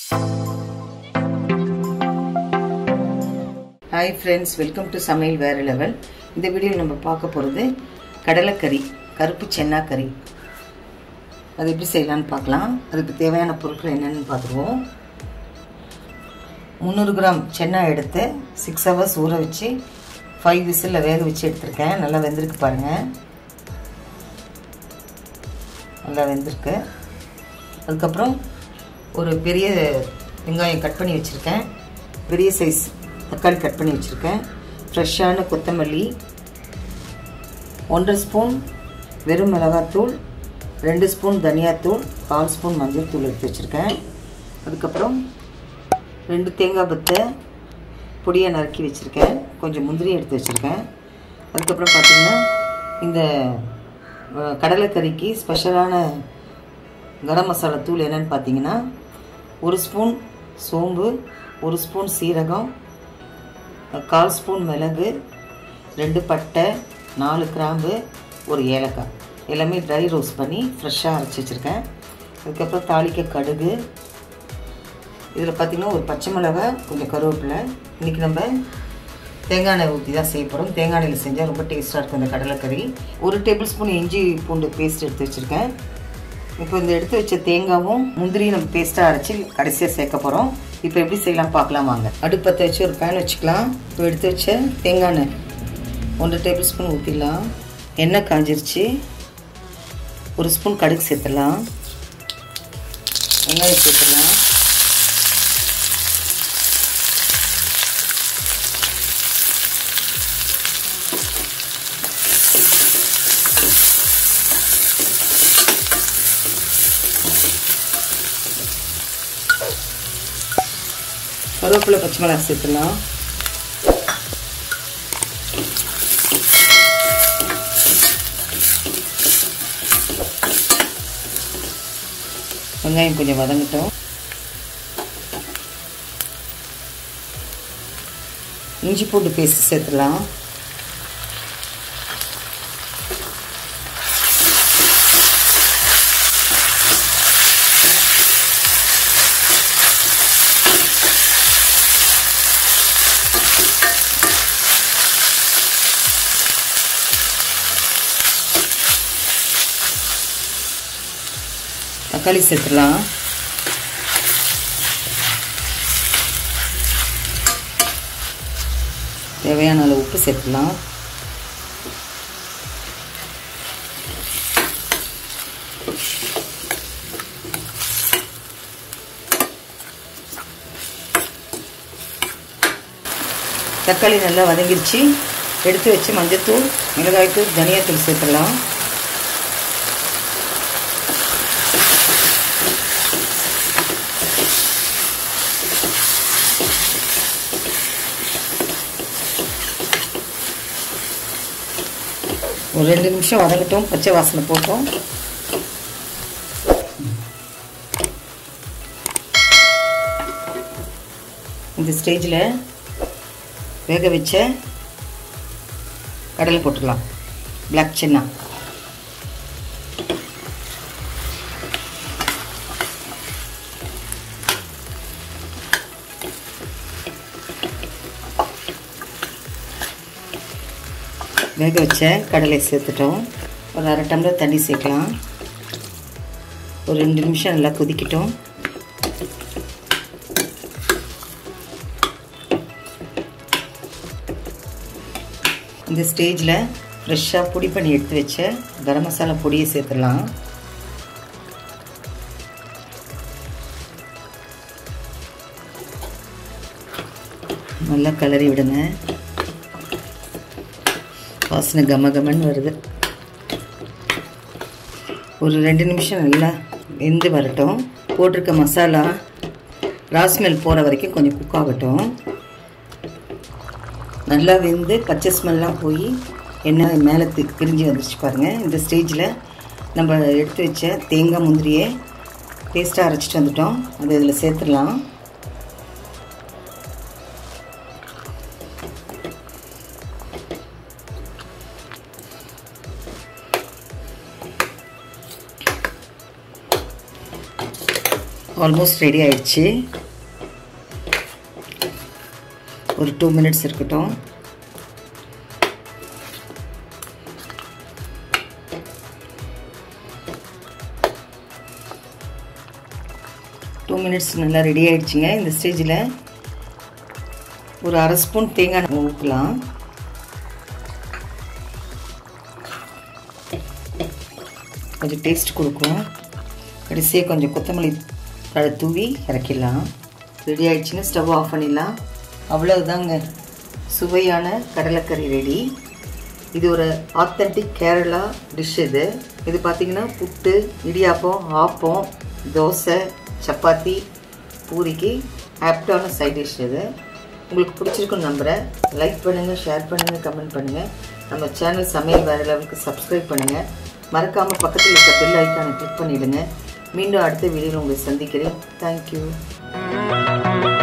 hi friends welcome to சமையல் வேறு level இந்த வீடியோவில் நம்ம பார்க்க போகிறது கடலைக்கறி கருப்பு சென்னா கறி அது எப்படி செய்யலான்னு பார்க்கலாம் அதுக்கு தேவையான பொருட்கள் என்னென்னு பார்த்துருவோம் முந்நூறு கிராம் சென்னா எடுத்து சிக்ஸ் ஹவர்ஸ் ஊற வச்சு ஃபைவ் விசிலில் வேக வச்சு எடுத்திருக்கேன் நல்லா வெந்திருக்கு பாருங்கள் நல்லா வெந்திருக்கு அதுக்கப்புறம் ஒரு பெரிய வெங்காயம் கட் பண்ணி வச்சுருக்கேன் பெரிய சைஸ் தக்காளி கட் பண்ணி வச்சுருக்கேன் ஃப்ரெஷ்ஷான கொத்தமல்லி ஒன்றரை ஸ்பூன் வெறும் மிளகாத்தூள் ரெண்டு ஸ்பூன் தனியாத்தூள் கால் ஸ்பூன் மஞ்சள் தூள் எடுத்து வச்சுருக்கேன் அதுக்கப்புறம் ரெண்டு தேங்காய் பத்தை பொடியை நறுக்கி வச்சுருக்கேன் கொஞ்சம் முந்திரி எடுத்து வச்சுருக்கேன் அதுக்கப்புறம் பார்த்திங்கன்னா இந்த கடலைக்கறிக்கு ஸ்பெஷலான கரம் மசாலா தூள் என்னென்னு பார்த்தீங்கன்னா ஒரு ஸ்பூன் சோம்பு ஒரு ஸ்பூன் சீரகம் கால் ஸ்பூன் மிளகு ரெண்டு பட்டை நாலு கிராம்பு ஒரு ஏலக்காய் எல்லாமே ட்ரை ரோஸ்ட் பண்ணி ஃப்ரெஷ்ஷாக அரைச்சி வச்சுருக்கேன் அதுக்கப்புறம் தாளிக்க கடுகு இதில் பார்த்திங்கன்னா ஒரு பச்சை மிளகாய் கொஞ்சம் கருவேப்பிலை இன்றைக்கி நம்ம தேங்காய் எண்ணெய் ஊற்றி தான் செய்ய போகிறோம் தேங்காய் எண்ணெயில் செஞ்சால் ரொம்ப டேஸ்ட்டாக இருக்கும் இந்த கடலைக்கறி ஒரு டேபிள் ஸ்பூன் இஞ்சி பூண்டு பேஸ்ட் எடுத்து வச்சுருக்கேன் இப்போ இந்த எடுத்து வச்ச தேங்காவும் முந்திரியும் நம்ம பேஸ்ட்டாக அரைச்சி கடைசியாக சேர்க்க போகிறோம் இப்போ எப்படி செய்யலாம் பார்க்கலாம் வாங்க அடுப்பத்தை வச்சு ஒரு பேன் வச்சுக்கலாம் இப்போ எடுத்து வச்ச தேங்காய் எண்ணெய் ஒன்றரை டேபிள் ஸ்பூன் ஊற்றிடலாம் எண்ணெய் காஞ்சிருச்சு ஒரு ஸ்பூன் கடுகு சேர்த்துடலாம் வெங்காயம் சேர்த்துடலாம் கருவேப்பிலை பச்சை மிளகாய் சேர்த்துலாம் வெங்காயம் கொஞ்சம் வதங்கட்டும் இஞ்சி பூண்டு பேஸ்ட் சேர்த்துலாம் தக்காளி சேர்த்துடலாம் தேவையான அளவு உப்பு சேர்த்துடலாம் தக்காளி நல்லா வதங்கிருச்சு எடுத்து வச்சு மஞ்சத்தூள் மிளகாய்த்தூள் தனியாத்தூள் சேர்த்துடலாம் ஒரு ரெண்டு நிமிஷம் வதங்கட்டும் பச்சை வாசனை போட்டோம் இந்த ஸ்டேஜில் வேக வச்ச கடலை போட்டுடலாம் பிளாக் சின்னா வேக வச்ச கடலை சேர்த்துட்டோம் ஒரு அரை டம்ளர் தண்ணி சேர்க்கலாம் ஒரு ரெண்டு நிமிஷம் நல்லா கொதிக்கட்டும் இந்த ஸ்டேஜில் ஃப்ரெஷ்ஷாக பொடி பண்ணி எடுத்து வச்ச கரம் மசாலா பொடியை சேர்த்துடலாம் நல்லா கிளறி விடுங்க வாசனை கம கமன்னு வருது ஒரு ரெண்டு நிமிஷம் நல்லா வெந்து வரட்டும் போட்டிருக்க மசாலா ராஸ்மெல் போகிற வரைக்கும் கொஞ்சம் குக் ஆகட்டும் நல்லா வெந்து பச்சை ஸ்மெல்லாம் போய் எண்ணெய் மேலே பிரிஞ்சு வந்துருச்சு பாருங்கள் இந்த ஸ்டேஜில் நம்ம எடுத்து வச்ச தேங்காய் முந்திரியை பேஸ்ட்டாக அரைச்சிட்டு வந்துட்டோம் அது இதில் சேர்த்துடலாம் ஆல்மோஸ்ட் ரெடி ஆயிடுச்சு ஒரு டூ மினிட்ஸ் இருக்கட்டும் டூ மினிட்ஸ் நல்லா ரெடி ஆயிடுச்சுங்க இந்த ஸ்டேஜில் ஒரு அரை ஸ்பூன் தேங்காய் நம்ம ஊற்றலாம் கொஞ்சம் டேஸ்ட் கொடுக்கும் கடைசியாக கொஞ்சம் கொத்தமல்லி தழை தூவி இறக்கிடலாம் ரெடி ஆயிடுச்சுன்னா ஸ்டவ் ஆஃப் பண்ணிடலாம் அவ்வளவுதாங்க சுவையான கடலைக்கறி ரெடி இது ஒரு ஆத்தென்டிக் கேரளா டிஷ் இது இது பார்த்தீங்கன்னா புட்டு இடியாப்பம் ஆப்பம் தோசை சப்பாத்தி பூரிக்கு ஆப்டான சைட் டிஷ் இது உங்களுக்கு பிடிச்சிருக்குன்னு நம்புகிறேன் லைக் பண்ணுங்கள் ஷேர் பண்ணுங்கள் கமெண்ட் பண்ணுங்கள் நம்ம சேனல் சமையல் வேறு லெவலுக்கு சப்ஸ்கிரைப் பண்ணுங்கள் மறக்காமல் பக்கத்தில் இருக்க பெல் ஐக்கானை கிளிக் பண்ணிவிடுங்க மீண்டும் அடுத்த வீடியோவில் உங்களை சந்திக்கிறேன் தேங்க்யூ